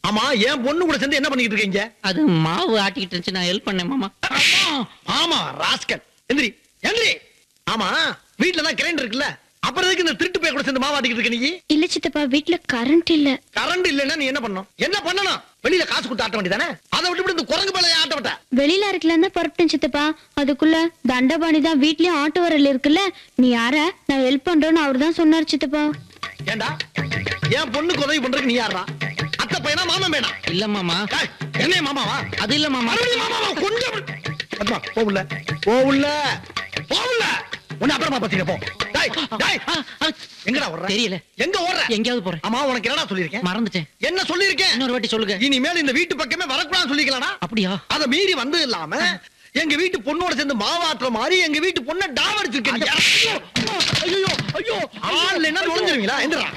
ஆமா என் பொண்ணு கூட சேர்ந்து என்ன பண்ணிட்டு இருக்கீங்க அது மாவு ஆட்டிக்கிட்டு இருந்துச்சு நான் ஹெல்ப் பண்ணேன் மாமா ஆமா ராஸ்கல் எந்திரி எந்திரி ஆமா வீட்ல தான் கிரைண்டர் இருக்குல்ல அப்புறம் எதுக்கு இந்த திருட்டு போய் கூட சேர்ந்து மாவாட்டிக்கிட்டு இருக்க நீ இல்ல சித்தப்பா வீட்ல கரண்ட் இல்ல கரண்ட் இல்லைன்னா நீ என்ன பண்ணணும் என்ன பண்ணணும் வெளியில காசு கொடுத்து ஆட்ட வேண்டியதானே அதை விட்டு இந்த குரங்கு மேல ஆட்ட விட்ட வெளியில இருக்கலாம் தான் புறப்பட்டேன் சித்தப்பா அதுக்குள்ள தண்டபாணி தான் வீட்லயும் ஆட்டு வரல் இருக்குல்ல நீ யார நான் ஹெல்ப் பண்றேன்னு அவர் தான் சொன்னார் சித்தப்பா ஏண்டா என் பொண்ணுக்கு உதவி பண்றதுக்கு நீ யாரா அத்தை பையனா மாமன் வேணா இல்ல மாமா என்ன மாமாவா அது இல்ல மாமா மறுபடியும் மாமாவா கொஞ்சம் பத்மா போவுல போவுல போவுல உன்னை அப்புறமா பத்திக்க போ டேய் டேய் ஆ, ஆ, எங்கடா ஓடுற தெரியல எங்க ஓடுற எங்கேயாவது போறேன் ஆமா உனக்கு என்னடா சொல்லிருக்கேன் மறந்துட்டேன் என்ன சொல்லிருக்கேன் இன்னொரு வாட்டி சொல்லுங்க இனிமேல் இந்த வீட்டு பக்கமே வரக்கூடாதுன்னு சொல்லிக்கலாம்டா அப்படியா அத மீறி வந்து இல்லாம எங்க வீட்டு பொண்ணோட சேர்ந்து மாவாட்டுற மாதிரி எங்க வீட்டு பொண்ணை டாவடிச்சிருக்கேன் நீ. ஐயோ ஐயோ ஆள் என்ன நுழைஞ்சிருவீங்களா எந்திரா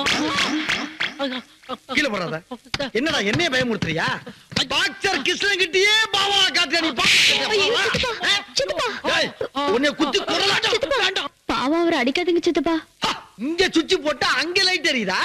கீழே போடாத என்னடா என்னைய பயமுறுத்துறியா பாக்சர் கிருஷ்ணன் கிட்டயே பாவா காத்தியா நீ சித்தப்பா உன்னை குத்தி குடலாட்டம் வேண்டாம் பாவம் அவர் அடிக்காதீங்க சித்தப்பா ஹா, இங்க சுவிட்ச் போட்டா அங்க லைட் எரியுதா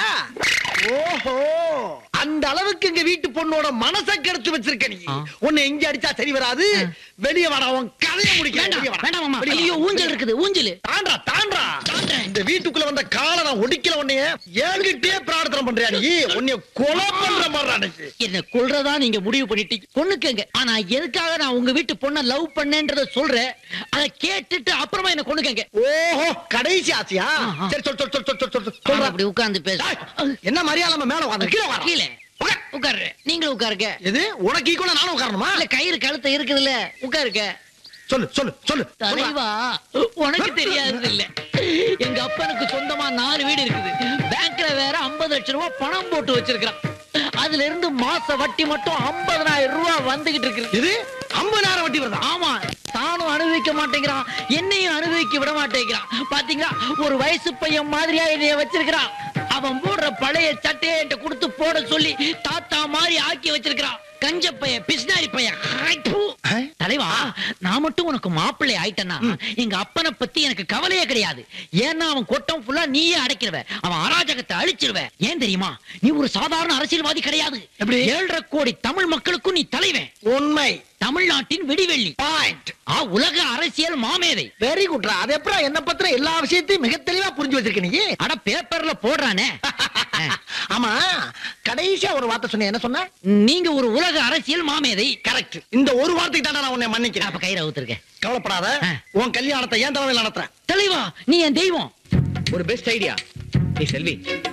ஓஹோ அந்த அளவுக்கு எங்க வீட்டு பொண்ணோட மனசை கெடுத்து வச்சிருக்க நீ ஆ. உன்னை எங்க அடிச்சா சரி வராது வெளிய வாடா உன் கதையை முடிக்க வேண்டாம் வெளிய வாடா. வேண்டாம் மாமா வெளிய ஐயோ வா. ஊஞ்சல் இருக்குது ஊஞ்சல் தாண்டா தாண்டா இந்த வீட்டுக்குள்ள வந்த காலை நான் ஒடிக்கல உன்னைய ஏழுகிட்டே பிரார்த்தனை பண்றியா நீ உன்னைய கொலை பண்ற மாதிரி அன்னைக்கு என்ன கொல்றதா நீங்க முடிவு பண்ணிட்டீங்க கொன்னுக்கங்க ஆனா எதுக்காக நான் உங்க வீட்டு பொண்ண லவ் பண்ணேன்றத சொல்றேன் அத கேட்டுட்டு அப்புறமா என்ன கொன்னுக்கங்க ஓஹோ கடைசி ஆசையா ஆ, ஆ. சரி சொல் சொல் சொல் சொல் சொல் சொல் சொல்ற சொல்றா. அப்படி உட்கார்ந்து பேச டேய், என்ன மரியாதை மேல வாங்க கீழே வாடா. கீழே உட்கார். உட்காரு நீங்களும் உட்காருங்க எது உனக்கு ஈக்குவலா நானும் உட்காரணுமா இல்ல கயிறு கழுத்து இருக்குதுல்ல உட்காருங்க சொல்லு சொல்லு சொல்லு சொல்றா. தலைவா உனக்கு தெரியாது இல்ல எங்க அப்பனுக்கு சொந்தமா நாலு வீடு இருக்குது பேங்க்ல வேற 50 லட்சம் ரூபாய் பணம் போட்டு வச்சிருக்கான் அதுல இருந்து மாச வட்டி மட்டும் 50000 ரூபாய் வந்துகிட்டு இருக்குது இது ஐம்பதாயிரம் வட்டி வருதா ஆமா தானும் அனுபவிக்க மாட்டேங்கிறான் என்னையும் அனுபவிக்க விட மாட்டேங்கிறான் பாத்தீங்களா ஒரு வயசு பையன் மாதிரியா என்னைய வச்சிருக்கிறான் அவன் போடுற பழைய சட்டையை என்கிட்ட கொடுத்து போட சொல்லி தாத்தா மாதிரி ஆக்கி வச்சிருக்கிறான் கஞ்ச பையன் பிஸ்னாரி பையன் ஹை, பூ. ஆ? தலைவா நான் மட்டும் உனக்கு மாப்பிள்ளை ஆயிட்டேன்னா எங்க அப்பனை பத்தி எனக்கு கவலையே கிடையாது ஏன்னா அவன் கொட்டம் ஃபுல்லா நீயே அடைக்கிறவ அவன் அராஜகத்தை அழிச்சிருவ ஏன் தெரியுமா நீ ஒரு சாதாரண அரசியல்வாதி கிடையாது எப்படி? ஏழரை கோடி தமிழ் மக்களுக்கும் நீ தலைவன் உண்மை தமிழ்நாட்டின் விடிவெள்ளி பாயிண்ட் ஆ உலக அரசியல் மாமேதை வெரி குட்ரா அது எப்பறம் என்ன பத்திர எல்லா விஷயத்தையும் மிக தெளிவா புரிஞ்சு வச்சிருக்க நீ அட பேப்பர்ல போடுறானே ஆமா கடைசியா ஒரு வார்த்தை சொன்ன என்ன சொன்ன நீங்க ஒரு உலக அரசியல் மாமேதை கரெக்ட் இந்த ஒரு வார்த்தைக்கு தான் நான் உன்னை மன்னிக்கிறேன் அப்ப கயிறு அவுத்திருக்க கவலைப்படாத ஆ. உன் கல்யாணத்தை ஏன் தலைமையில் நடத்துறேன் தலைவா நீ என் தெய்வம் ஒரு பெஸ்ட் ஐடியா நீ செல்வி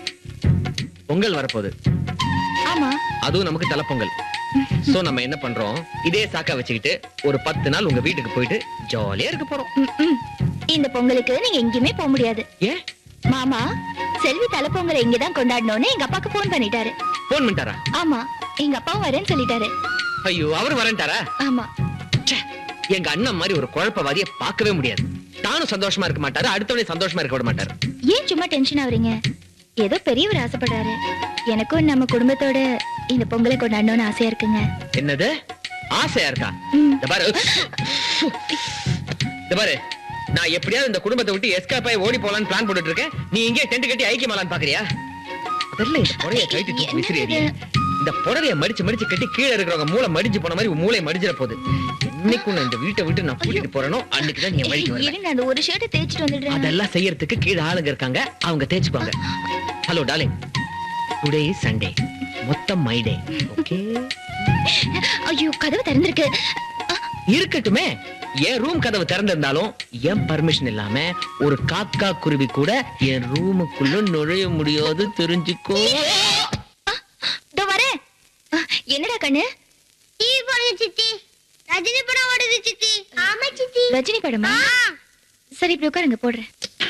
பொங்கல் வரப்போகுது ஆமா அதுவும் நமக்கு தலைப்பொங்கல் சோ நம்ம என்ன பண்றோம் இதே சாக்கா வச்சுக்கிட்டு ஒரு பத்து நாள் உங்க வீட்டுக்கு போயிட்டு ஜாலியா இருக்க போறோம் ம், ம். இந்த பொங்கலுக்கு நீங்க எங்கேயுமே போக முடியாது ஏன் மாமா செல்வி தலை பொங்கலை இங்கதான் கொண்டாடணும்னு எங்க அப்பாக்கு போன் பண்ணிட்டாரு போன் பண்ணிட்டாரா ஆமா எங்க அப்பாவும் வரேன்னு சொல்லிட்டாரு ஐயோ அவர் வரேன்ட்டாரா ஆமா ச்சே, எங்க அண்ணன் மாதிரி ஒரு குழப்பவாதிய பார்க்கவே முடியாது தானும் சந்தோஷமா இருக்க மாட்டாரு அடுத்தவனே சந்தோஷமா இருக்க விட மாட்டாரு ஏன் சும்மா டென்ஷன் ஆவறீங்க ஏதோ பெரியவர் ஆசைப்படுறாரு எனக்கும் நம்ம குடும்பத்தோட இந்த பொங்கலை கொண்டாடணும்னு ஆசையா இருக்குங்க என்னது ஆசையா இருக்கா ம். இந்த பாரு இந்த பாரு நான் எப்படியாவது இந்த குடும்பத்தை விட்டு எஸ்கேப் ஆகி ஓடி போலான்னு பிளான் போட்டுட்டு இருக்கேன் நீ இங்கே டென்ட் கட்டி ஐக்கியமாலான்னு பாக்குறியா தெரியல இந்த புடவைய கழட்டி தூக்கி விசிறி எறிய. இந்த புடவைய மடிச்சு மடிச்சு கட்டி கீழே இருக்கிறவங்க மூளை மடிஞ்சு போன மாதிரி உன் மூளை மடிஞ்சிட போகுது என்னைக்கும் நான் இந்த வீட்டை விட்டு நான் கூட்டிட்டு போறேனோ அன்னைக்கு தான் நீ என் வழிக்கு வருவேன் இருங்க அந்த ஒரு ஷர்ட் தேய்ச்சிட்டு வந்துடுறேன் அதெல்லாம் செய்யறதுக்கு கீழே ஆளுங்க இருக்காங்க அவங்க தேய்ச்சுப்பாங்க hello darling today is Sunday மொத்தம் மை டே ஓகே ஐயோ கதவு திறந்திருக்கு இருக்கட்டுமே என் ரூம் கதவு திறந்திருந்தாலும் என் பர்மிஷன் இல்லாம ஒரு காக்கா குருவி கூட என் ரூமுக்குள்ள நுழைய முடியாது தெரிஞ்சுக்கோ இதோ வரேன் அ, என்னடா கண்ணு டிவி பாருங்க சித்தி ரஜினி படம் ஓடுது சித்தி ஆமா சித்தி ரஜினி படமா சரி இப்படி உட்காருங்க போடுறேன்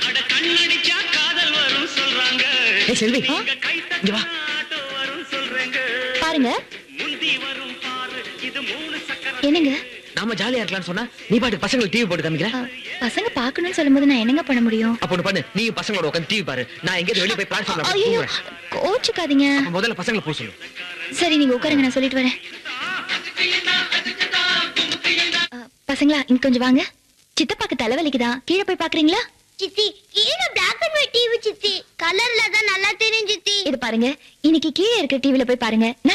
ஏய் செல்வி இங்க வா பாருங்க என்னங்க நாம ஜாலியா இருக்கலாம்னு சொன்னா நீ பாட்டு பசங்களுக்கு டிவி போட்டு காமிக்கிற அ, பசங்க பாக்கணும்னு சொல்லும்போது நான் என்னங்க பண்ண முடியும் அப்ப ஒண்ணு பண்ணு நீ பசங்களோட உட்காந்து டிவி பாரு நான் எங்கேயாவது வெளியே போய் பிளாட்ஃபார்ம்ல ஐயோ தூங்குறேன் கோச்சுக்காதீங்க அப்ப முதல்ல பசங்களை போக சொல்லு சரி நீங்க உட்காருங்க நான் சொல்லிட்டு வரேன் அ, பசங்களா இங்க கொஞ்சம் வாங்க சித்தப்பாக்கு தலைவலிக்குதான் கீழே போய் பாக்குறீங்களா சித்தி கீழே பிளாக் அண்ட் ஒயிட் டிவி சித்தி கலர்ல தான் நல்லா தெரியும் சித்தி இது பாருங்க இன்னைக்கு கீழே இருக்க டிவில போய் பாருங்க